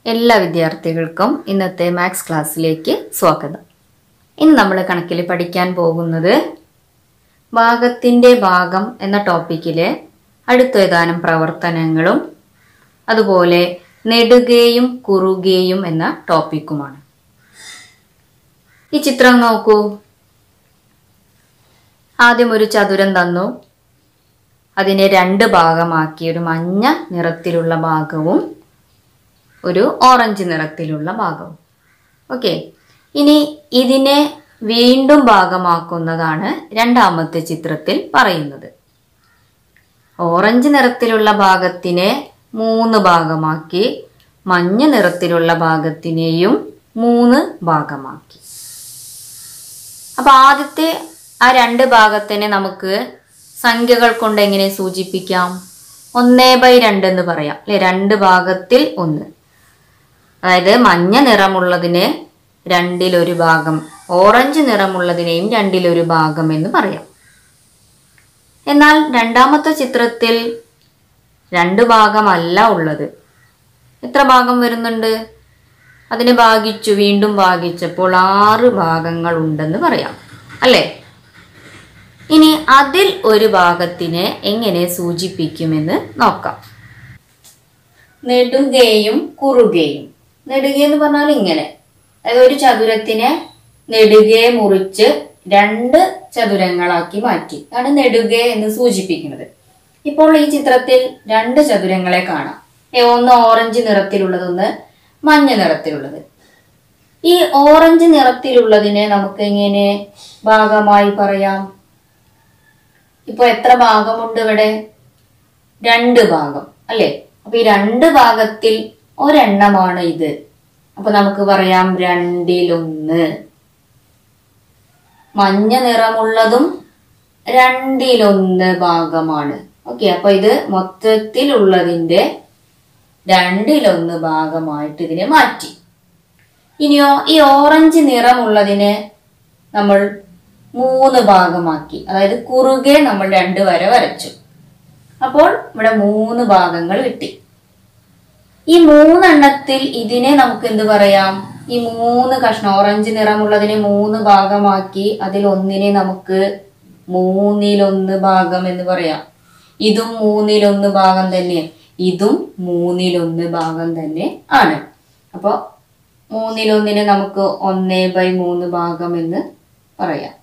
എല്ലാ വിദ്യാർത്ഥികൾക്കും ഇന്നത്തെ മാത്സ് ക്ലാസ്സിലേക്ക് സ്വാഗതം ഇന്ന് നമ്മൾ കണക്കിൽ പഠിക്കാൻ പോകുന്നത് ഭാഗത്തിൻ്റെ ഭാഗം എന്ന ടോപ്പിക്കിലെ അടുത്ത ഏതാനും പ്രവർത്തനങ്ങളും അതുപോലെ നെടുകയും കുറുകയും എന്ന ടോപ്പിക്കുമാണ് ഈ ചിത്രം നോക്കൂ ആദ്യം ഒരു ചതുരം തന്നു അതിനെ രണ്ട് ഭാഗമാക്കി ഒരു മഞ്ഞ നിറത്തിലുള്ള ഭാഗവും ഒരു ഓറഞ്ച് നിറത്തിലുള്ള ഭാഗവും ഓക്കെ ഇനി ഇതിനെ വീണ്ടും ഭാഗമാക്കുന്നതാണ് രണ്ടാമത്തെ ചിത്രത്തിൽ പറയുന്നത് ഓറഞ്ച് നിറത്തിലുള്ള ഭാഗത്തിനെ മൂന്ന് ഭാഗമാക്കി മഞ്ഞ നിറത്തിലുള്ള ഭാഗത്തിനെയും മൂന്ന് ഭാഗമാക്കി അപ്പൊ ആദ്യത്തെ ആ രണ്ട് ഭാഗത്തിനെ നമുക്ക് സംഖ്യകൾ കൊണ്ട് എങ്ങനെ സൂചിപ്പിക്കാം ഒന്നേ ബൈ രണ്ട് എന്ന് പറയാം അല്ലെ രണ്ട് ഭാഗത്തിൽ ഒന്ന് അതായത് മഞ്ഞ നിറമുള്ളതിന് രണ്ടിലൊരു ഭാഗം ഓറഞ്ച് നിറമുള്ളതിനെയും രണ്ടിലൊരു ഭാഗം എന്ന് പറയാം എന്നാൽ രണ്ടാമത്തെ ചിത്രത്തിൽ രണ്ട് ഭാഗമല്ല ഉള്ളത് എത്ര ഭാഗം വരുന്നുണ്ട് അതിനെ ഭാഗിച്ചു വീണ്ടും ഭാഗിച്ചപ്പോൾ ആറ് ഭാഗങ്ങൾ ഉണ്ടെന്ന് പറയാം അല്ലേ ഇനി അതിൽ ഒരു ഭാഗത്തിനെ എങ്ങനെ സൂചിപ്പിക്കുമെന്ന് നോക്കാം നെടുകയും കുറുകയും നെടുക എന്ന് പറഞ്ഞാൽ ഇങ്ങനെ അതായത് ഒരു ചതുരത്തിനെ നെടുകയെ മുറിച്ച് രണ്ട് ചതുരങ്ങളാക്കി മാറ്റി ആണ് നെടുക എന്ന് സൂചിപ്പിക്കുന്നത് ഇപ്പോൾ ഈ ചിത്രത്തിൽ രണ്ട് ചതുരങ്ങളെ കാണാം ഏ, ഒന്ന് ഓറഞ്ച് നിറത്തിലുള്ളത് ഒന്ന് മഞ്ഞ നിറത്തിലുള്ളത് ഈ ഓറഞ്ച് നിറത്തിലുള്ളതിനെ നമുക്ക് എങ്ങനെ ഭാഗമായി പറയാം ഇപ്പൊ എത്ര ഭാഗമുണ്ട് ഇവിടെ രണ്ട് ഭാഗം അല്ലെ അപ്പൊ ഈ രണ്ട് ഭാഗത്തിൽ ഒരെണ്ണമാണ് ഇത് അപ്പൊ നമുക്ക് പറയാം രണ്ടിലൊന്ന് മഞ്ഞ നിറമുള്ളതും രണ്ടിലൊന്ന് ഭാഗമാണ് ഓക്കെ അപ്പൊ ഇത് മൊത്തത്തിലുള്ളതിന്റെ രണ്ടിലൊന്ന് ഭാഗമായിട്ട് ഇതിനെ മാറ്റി ഇനിയോ ഈ ഓറഞ്ച് നിറമുള്ളതിനെ നമ്മൾ മൂന്ന് ഭാഗമാക്കി അതായത് കുറുകെ നമ്മൾ രണ്ട് വര വരച്ചു അപ്പോൾ ഇവിടെ മൂന്ന് ഭാഗങ്ങൾ കിട്ടി ഈ മൂന്നെണ്ണത്തിൽ ഇതിനെ നമുക്ക് എന്ത് പറയാം ഈ മൂന്ന് കഷ്ണം ഓറഞ്ച് നിറമുള്ളതിനെ മൂന്ന് ഭാഗമാക്കി അതിൽ ഒന്നിനെ നമുക്ക് മൂന്നിലൊന്ന് ഭാഗം എന്ന് പറയാം ഇതും മൂന്നിലൊന്ന് ഭാഗം തന്നെ ഇതും മൂന്നിലൊന്ന് ഭാഗം തന്നെ ആണ് അപ്പൊ മൂന്നിലൊന്നിനെ നമുക്ക് ഒന്നേ ബൈ മൂന്ന് ഭാഗം എന്ന് പറയാം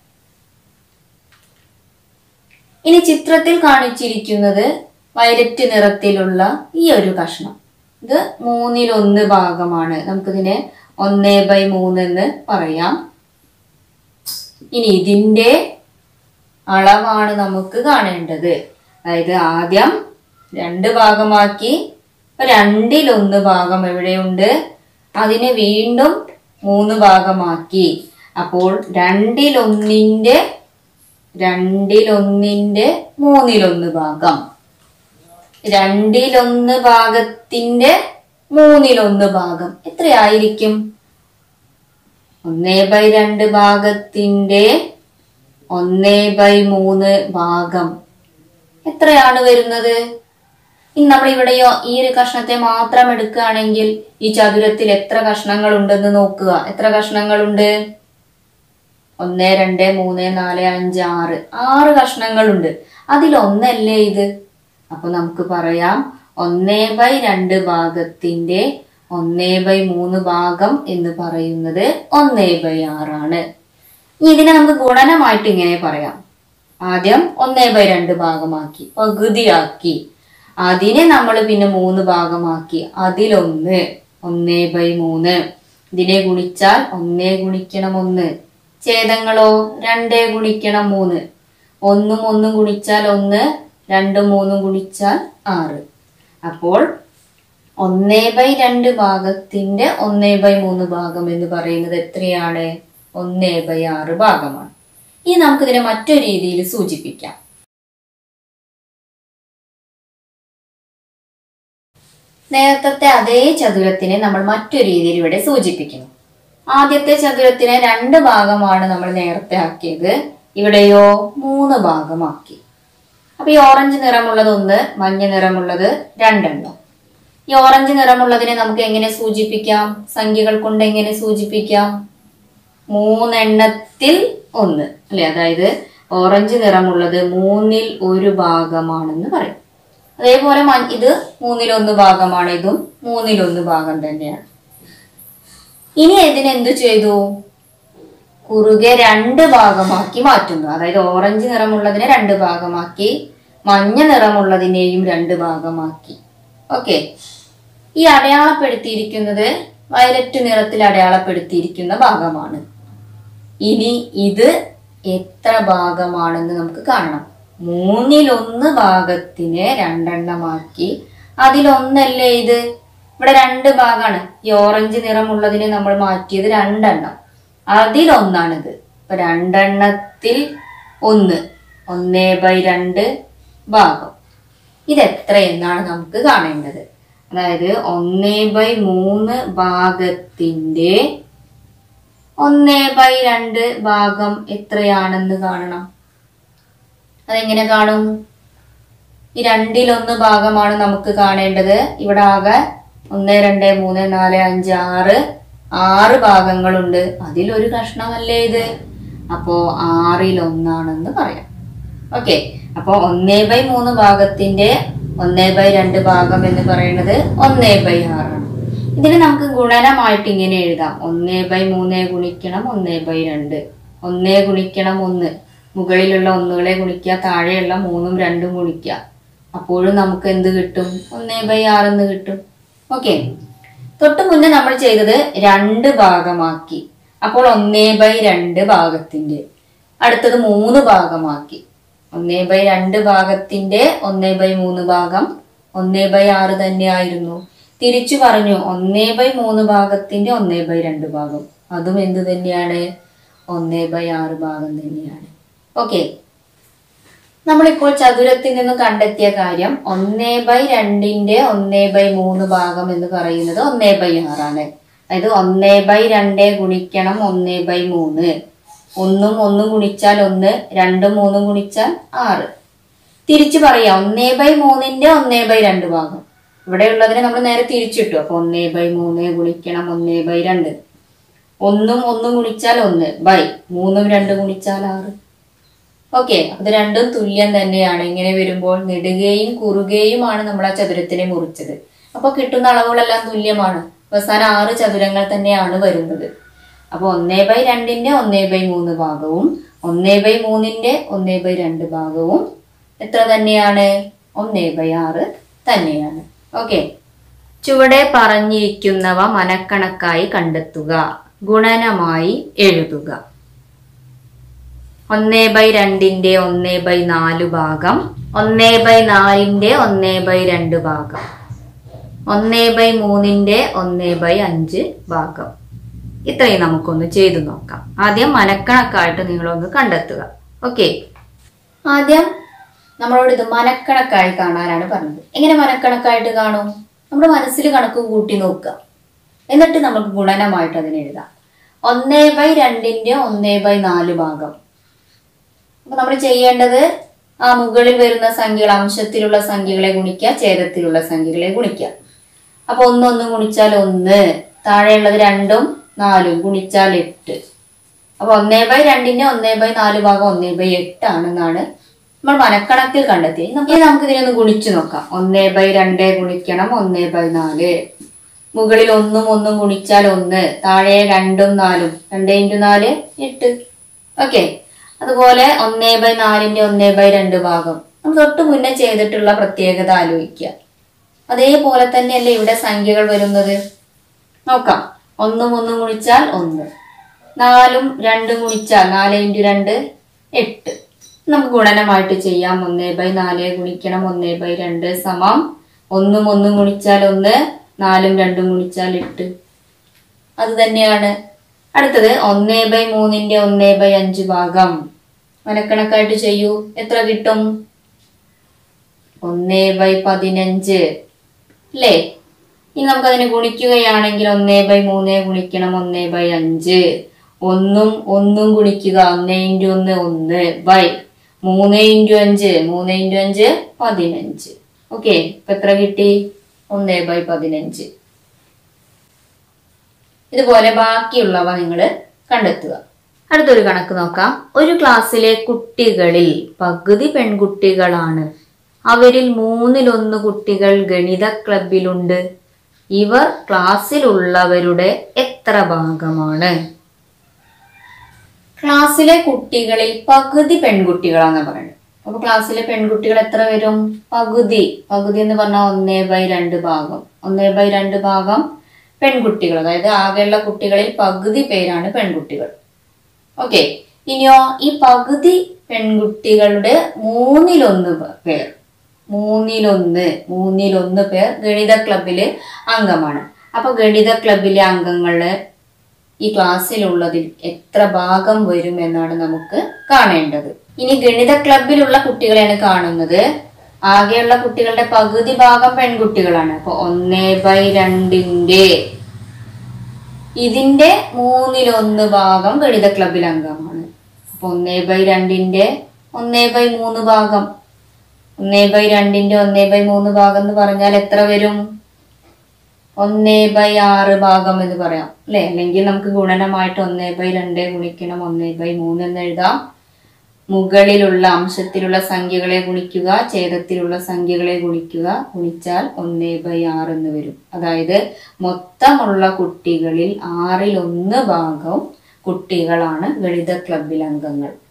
ഇനി ചിത്രത്തിൽ കാണിച്ചിരിക്കുന്നത് വയലറ്റ് നിറത്തിലുള്ള ഈ ഒരു കഷ്ണം ഇത് മൂന്നിലൊന്ന് ഭാഗമാണ് നമുക്കിതിനെ ഒന്നേ ബൈ മൂന്ന് എന്ന് പറയാം ഇനി ഇതിന്റെ അളവാണ് നമുക്ക് കാണേണ്ടത് അതായത് ആദ്യം രണ്ട് ഭാഗമാക്കി ഇപ്പൊ രണ്ടിലൊന്ന് ഭാഗം എവിടെയുണ്ട് അതിനെ വീണ്ടും മൂന്ന് ഭാഗമാക്കി അപ്പോൾ രണ്ടിലൊന്നിന്റെ രണ്ടിലൊന്നിന്റെ മൂന്നിലൊന്ന് ഭാഗം രണ്ടിലൊന്ന് ഭാഗത്തിന്റെ മൂന്നിലൊന്ന് ഭാഗം എത്രയായിരിക്കും ഒന്നേ ബൈ രണ്ട് ഭാഗത്തിന്റെ ഒന്നേ ബൈ മൂന്ന് ഭാഗം എത്രയാണ് വരുന്നത് ഇനി നമ്മൾ ഇവിടെയോ ഈ ഒരു കഷ്ണത്തെ മാത്രം എടുക്കുകയാണെങ്കിൽ ഈ ചതുരത്തിൽ എത്ര കഷ്ണങ്ങൾ ഉണ്ടെന്ന് നോക്കുക എത്ര കഷ്ണങ്ങളുണ്ട് ഒന്ന് രണ്ട് മൂന്ന് നാല് അഞ്ച് ആറ് ആറ് കഷ്ണങ്ങളുണ്ട് അതിലൊന്നല്ലേ ഇത് അപ്പൊ നമുക്ക് പറയാം ഒന്നേ ബൈ രണ്ട് ഭാഗത്തിന്റെ ഒന്നേ ബൈ മൂന്ന് ഭാഗം എന്ന് പറയുന്നത് ഒന്നേ ബൈ ആറാണ് ഇനി ഇതിനെ നമുക്ക് ഗുണനമായിട്ട് ഇങ്ങനെ പറയാം ആദ്യം ഒന്നേ ബൈ രണ്ട് ഭാഗമാക്കി പകുതിയാക്കി അതിനെ നമ്മൾ പിന്നെ മൂന്ന് ഭാഗമാക്കി അതിലൊന്ന് ഒന്നേ ബൈ മൂന്ന് ഇതിനെ ഗുണിച്ചാൽ ഒന്നേ ഗുണിക്കണം ഒന്ന് ഛേദങ്ങളോ രണ്ടേ ഗുണിക്കണം മൂന്ന് ഒന്നും ഒന്നും ഗുണിച്ചാൽ ഒന്ന് രണ്ടും മൂന്നും ഗുണിച്ചാൽ ആറ് അപ്പോൾ ഒന്നേ ബൈ രണ്ട് ഭാഗത്തിന്റെ ഒന്നേ ബൈ മൂന്ന് ഭാഗം എന്ന് പറയുന്നത് എത്രയാണ് ഒന്നേ ബൈ ആറ് ഭാഗമാണ് ഇനി നമുക്കിതിനെ മറ്റൊരു രീതിയിൽ സൂചിപ്പിക്കാം നേരത്തെ അതേ ചതുരത്തിനെ നമ്മൾ മറ്റൊരു രീതിയിൽ ഇവിടെ സൂചിപ്പിക്കുന്നു ആദ്യത്തെ ചതുരത്തിനെ രണ്ട് ഭാഗമാണ് നമ്മൾ നേരത്തെ ആക്കിയത് ഇവിടെയോ മൂന്ന് ഭാഗമാക്കി അപ്പൊ ഈ ഓറഞ്ച് നിറമുള്ളത് ഒന്ന് മഞ്ഞ നിറമുള്ളത് രണ്ടെണ്ണം ഈ ഓറഞ്ച് നിറമുള്ളതിനെ നമുക്ക് എങ്ങനെ സൂചിപ്പിക്കാം സംഖ്യകൾ കൊണ്ട് എങ്ങനെ സൂചിപ്പിക്കാം മൂന്നെണ്ണത്തിൽ ഒന്ന് അല്ലെ അതായത് ഓറഞ്ച് നിറമുള്ളത് മൂന്നിൽ ഒരു ഭാഗമാണെന്ന് പറയും അതേപോലെ മ- ഇത് മൂന്നിലൊന്ന് ഭാഗമാണ് ഇതും മൂന്നിലൊന്ന് ഭാഗം തന്നെയാണ് ഇനി ഇതിന് എന്തു ചെയ്തു കുറുകെ രണ്ട് ഭാഗമാക്കി മാറ്റുന്നു അതായത് ഓറഞ്ച് നിറമുള്ളതിനെ രണ്ട് ഭാഗമാക്കി മഞ്ഞ നിറമുള്ളതിനെയും രണ്ട് ഭാഗമാക്കി ഓക്കെ ഈ അടയാളപ്പെടുത്തിയിരിക്കുന്നത് വയലറ്റ് നിറത്തിൽ അടയാളപ്പെടുത്തിയിരിക്കുന്ന ഭാഗമാണ് ഇനി ഇത് എത്ര ഭാഗമാണെന്ന് നമുക്ക് കാണണം മൂന്നിലൊന്ന് ഭാഗത്തിനെ രണ്ടെണ്ണമാക്കി അതിലൊന്നല്ലേ ഇത് ഇവിടെ രണ്ട് ഭാഗമാണ് ഈ ഓറഞ്ച് നിറമുള്ളതിനെ നമ്മൾ മാറ്റിയത് രണ്ടെണ്ണം അതിലൊന്നാണിത് ഇപ്പൊ രണ്ടെണ്ണത്തിൽ ഒന്ന് ഒന്നേ ബൈ രണ്ട് ഭാഗം ഇതെത്ര എന്നാണ് നമുക്ക് കാണേണ്ടത് അതായത് ഒന്നേ ബൈ മൂന്ന് ഭാഗത്തിന്റെ ഒന്നേ ബൈ രണ്ട് ഭാഗം എത്രയാണെന്ന് കാണണം അതെങ്ങനെ കാണും ഈ രണ്ടിലൊന്ന് ഭാഗമാണ് നമുക്ക് കാണേണ്ടത് ഇവിടെ ആകെ ഒന്ന് രണ്ട് മൂന്ന് നാല് അഞ്ച് ആറ് ആറ് ഭാഗങ്ങളുണ്ട് അതിലൊരു കഷ്ണമല്ലേ ഇത് അപ്പോ ആറിലൊന്നാണെന്ന് പറയാം ഓക്കെ അപ്പോ ഒന്നേ ബൈ മൂന്ന് ഭാഗത്തിന്റെ ഒന്നേ ബൈ രണ്ട് ഭാഗം എന്ന് പറയുന്നത് ഒന്നേ ബൈ ആറാണ് ഇതിന് നമുക്ക് ഗുണനമായിട്ട് ഇങ്ങനെ എഴുതാം ഒന്നേ ബൈ മൂന്നേ ഗുണിക്കണം ഒന്നേ ബൈ രണ്ട് ഒന്നേ ഗുണിക്കണം ഒന്ന് മുകളിലുള്ള ഒന്നുകളെ ഗുണിക്കുക താഴെയുള്ള മൂന്നും രണ്ടും ഗുണിക്കുക അപ്പോഴും നമുക്ക് എന്ത് കിട്ടും ഒന്നേ ബൈ ആറെന്ന് കിട്ടും ഓക്കെ തൊട്ട് മുന്നേ നമ്മൾ ചെയ്തത് രണ്ട് ഭാഗമാക്കി അപ്പോൾ ഒന്നേ ബൈ രണ്ട് ഭാഗത്തിന്റെ അടുത്തത് മൂന്ന് ഭാഗമാക്കി ഒന്നേ ബൈ രണ്ട് ഭാഗത്തിന്റെ ഒന്നേ ബൈ മൂന്ന് ഭാഗം ഒന്നേ ബൈ ആറ് തന്നെയായിരുന്നു തിരിച്ചു പറഞ്ഞു ഒന്നേ ബൈ മൂന്ന് ഭാഗത്തിന്റെ ഒന്നേ ബൈ രണ്ട് ഭാഗം അതും എന്ത് തന്നെയാണ് ഒന്നേ ബൈ ആറ് ഭാഗം തന്നെയാണ് ഓക്കെ നമ്മളിപ്പോൾ ചതുരത്തിൽ നിന്ന് കണ്ടെത്തിയ കാര്യം ഒന്നേ ബൈ രണ്ടിന്റെ ഒന്നേ ബൈ മൂന്ന് ഭാഗം എന്ന് പറയുന്നത് ഒന്നേ ബൈ ആറാണ് അതായത് ഒന്നേ ബൈ രണ്ടേ ഗുണിക്കണം ഒന്നേ ബൈ മൂന്ന് ഒന്നും ഒന്നും ഗുണിച്ചാൽ ഒന്ന് രണ്ടും മൂന്നും ഗുണിച്ചാൽ ആറ് തിരിച്ചു പറയാം ഒന്നേ ബൈ മൂന്നിന്റെ ഒന്നേ ബൈ രണ്ട് ഭാഗം ഇവിടെ ഉള്ളതിനെ നമ്മൾ നേരെ തിരിച്ചിട്ടു അപ്പൊ ഒന്നേ ബൈ മൂന്ന് ഗുണിക്കണം ഒന്നേ ബൈ രണ്ട് ഒന്നും ഒന്നും ഗുണിച്ചാൽ ഒന്ന് ബൈ മൂന്നും രണ്ട് ഗുണിച്ചാൽ ആറ് ഓക്കെ അത് രണ്ടും തുല്യം തന്നെയാണ് ഇങ്ങനെ വരുമ്പോൾ നെടുകയും കുറുകയുമാണ് നമ്മൾ ആ ചതുരത്തിനെ മുറിച്ചത് അപ്പൊ കിട്ടുന്ന അളവുകളെല്ലാം തുല്യമാണ് അവസാനം ആറ് ചതുരങ്ങൾ തന്നെയാണ് വരുന്നത് അപ്പൊ ഒന്നേ ബൈ രണ്ടിന്റെ ഒന്നേ ബൈ മൂന്ന് ഭാഗവും ഒന്നേ ബൈ മൂന്നിന്റെ ഒന്നേ ബൈ രണ്ട് ഭാഗവും എത്ര തന്നെയാണ് ഒന്നേ ബൈ ആറ് തന്നെയാണ് ഓക്കെ ചുവടെ പറഞ്ഞിരിക്കുന്നവ മനക്കണക്കായി കണ്ടെത്തുക ഗുണനമായി എഴുതുക ഒന്നേ ബൈ രണ്ടിന്റെ ഒന്നേ ബൈ നാല് ഭാഗം ഒന്നേ ബൈ നാലിന്റെ ഒന്നേ ബൈ രണ്ട് ഭാഗം ഒന്നേ ബൈ മൂന്നിന്റെ ഒന്നേ ബൈ അഞ്ച് ഭാഗം ഇത്രയും നമുക്കൊന്ന് ചെയ്തു നോക്കാം ആദ്യം മനക്കണക്കായിട്ട് നിങ്ങളൊന്ന് കണ്ടെത്തുക ഓക്കെ ആദ്യം നമ്മളോട് ഇത് മനക്കണക്കായി കാണാനാണ് പറഞ്ഞത് എങ്ങനെ മനക്കണക്കായിട്ട് കാണും നമ്മുടെ മനസ്സിൽ കണക്ക് കൂട്ടി നോക്കുക എന്നിട്ട് നമുക്ക് ഗുണനമായിട്ട് അതിന് എഴുതാം ഒന്നേ ബൈ രണ്ടിന്റെ ഒന്നേ ബൈ നാല് ഭാഗം അപ്പൊ നമ്മൾ ചെയ്യേണ്ടത് ആ മുകളിൽ വരുന്ന സംഖ്യകൾ അംശത്തിലുള്ള സംഖ്യകളെ ഗുണിക്കുക ഛേദത്തിലുള്ള സംഖ്യകളെ ഗുണിക്കുക അപ്പൊ ഒന്നൊന്ന് ഗുണിച്ചാൽ ഒന്ന് താഴെയുള്ളത് രണ്ടും നാലും ഗുണിച്ചാൽ എട്ട് അപ്പൊ ഒന്നേ ബൈ രണ്ടിന്റെ ഒന്നേ ബൈ നാല് ഭാഗം ഒന്നേ ബൈ എട്ടാണെന്നാണ് നമ്മൾ മനക്കണക്കിൽ കണ്ടെത്തി ഇനി നമുക്ക് ഇതിനെ ഒന്ന് ഗുണിച്ചു നോക്കാം ഒന്നേ ബൈ രണ്ടേ ഗുണിക്കണം ഒന്നേ ബൈ നാല് മുകളിൽ ഒന്നും ഒന്നും ഗുണിച്ചാൽ ഒന്ന് താഴെ രണ്ടും നാലും രണ്ടേ ഇൻറ്റു നാല് എട്ട് ഓക്കെ അതുപോലെ ഒന്നേ ബൈ നാലിന്റെ ഒന്നേ ബൈ രണ്ട് ഭാഗം നമ്മൾ തൊട്ട് മുന്നേ ചെയ്തിട്ടുള്ള പ്രത്യേകത ആലോചിക്കുക അതേപോലെ തന്നെയല്ലേ ഇവിടെ സംഖ്യകൾ വരുന്നത് നോക്കാം ഒന്നും ഒന്നും ഗുണിച്ചാൽ ഒന്ന് നാലും രണ്ടും ഗുണിച്ചാൽ നാല് ഇൻറ്റു രണ്ട് എട്ട് നമുക്ക് ഗുണനമായിട്ട് ചെയ്യാം ഒന്നേ ബൈ നാല് ഗുണിക്കണം ഒന്നേ ബൈ രണ്ട് സമം ഒന്നും ഒന്നും ഗുണിച്ചാൽ ഒന്ന് നാലും രണ്ടും ഗുണിച്ചാൽ എട്ട് അത് തന്നെയാണ് അടുത്തത് ഒന്നേ ബൈ മൂന്നിന്റെ ഒന്നേ ബൈ അഞ്ച് ഭാഗം മനക്കണക്കായിട്ട് ചെയ്യൂ എത്ര കിട്ടും ഒന്നേ ബൈ പതിനഞ്ച് അല്ലേ ഇനി നമുക്ക് അതിനെ ഗുണിക്കുകയാണെങ്കിൽ ഒന്നേ ബൈ മൂന്നേ ഗുണിക്കണം ഒന്നേ ബൈ അഞ്ച് ഒന്നും ഒന്നും ഗുണിക്കുക ഒന്നേ ഇൻറ്റു ഒന്ന് ഒന്ന് ബൈ മൂന്ന് ഇൻറ്റു അഞ്ച് മൂന്ന് ഇൻറ്റു അഞ്ച് പതിനഞ്ച് ഓക്കെ ഇപ്പൊ എത്ര കിട്ടി ഒന്ന് ബൈ പതിനഞ്ച് ഇതുപോലെ ബാക്കിയുള്ളവ നിങ്ങൾ കണ്ടെത്തുക അടുത്തൊരു കണക്ക് നോക്കാം ഒരു ക്ലാസ്സിലെ കുട്ടികളിൽ പകുതി പെൺകുട്ടികളാണ് അവരിൽ മൂന്നിലൊന്ന് കുട്ടികൾ ഗണിത ക്ലബിലുണ്ട് ഇവർ ക്ലാസ്സിലുള്ളവരുടെ എത്ര ഭാഗമാണ് ക്ലാസ്സിലെ കുട്ടികളിൽ പകുതി പെൺകുട്ടികളാന്ന് പറയുന്നത് അപ്പൊ ക്ലാസ്സിലെ പെൺകുട്ടികൾ എത്ര വരും പകുതി പകുതി എന്ന് പറഞ്ഞാൽ ഒന്നേ ബൈ രണ്ട് ഭാഗം ഒന്നേ ബൈ രണ്ട് ഭാഗം പെൺകുട്ടികൾ അതായത് ആകെയുള്ള കുട്ടികളിൽ പകുതി പേരാണ് പെൺകുട്ടികൾ ഓക്കെ ഇനിയോ ഈ പകുതി പെൺകുട്ടികളുടെ മൂന്നിലൊന്ന് പേർ മൂന്നിലൊന്ന് മൂന്നിലൊന്ന് പേർ ഗണിത ക്ലബില് അംഗമാണ് അപ്പൊ ഗണിത ക്ലബിലെ അംഗങ്ങള് ഈ ക്ലാസ്സിലുള്ളതിൽ എത്ര ഭാഗം വരും എന്നാണ് നമുക്ക് കാണേണ്ടത് ഇനി ഗണിത ക്ലബിലുള്ള കുട്ടികളെയാണ് കാണുന്നത് ആകെയുള്ള കുട്ടികളുടെ പകുതി ഭാഗം പെൺകുട്ടികളാണ് അപ്പൊ ഒന്നേ ബൈ രണ്ടിന്റെ ഇതിന്റെ മൂന്നിലൊന്ന് ഭാഗം ഗണിത ക്ലബിൽ അംഗമാണ് അപ്പൊ ഒന്നേ ബൈ രണ്ടിന്റെ ഒന്നേ ബൈ മൂന്ന് ഭാഗം ഒന്നേ ബൈ രണ്ടിന്റെ ഒന്നേ ബൈ മൂന്ന് ഭാഗം എന്ന് പറഞ്ഞാൽ എത്ര വരും ഒന്നേ ബൈ ആറ് ഭാഗം എന്ന് പറയാം അല്ലെ അല്ലെങ്കിൽ നമുക്ക് ഗുണനമായിട്ട് ഒന്നേ ബൈ രണ്ടേ ഗുണിക്കണം ഒന്നേ ബൈ മൂന്ന് എന്ന് എഴുതാം മുകളിലുള്ള അംശത്തിലുള്ള സംഖ്യകളെ ഗുണിക്കുക ഛേദത്തിലുള്ള സംഖ്യകളെ ഗുണിക്കുക ഗുണിച്ചാൽ ഒന്നേ ബൈ ആറ് എന്ന് വരും അതായത് മൊത്തമുള്ള കുട്ടികളിൽ ആറിൽ ഒന്ന് ഭാഗം കുട്ടികളാണ് ഗണിത ക്ലബിൽ അംഗങ്ങൾ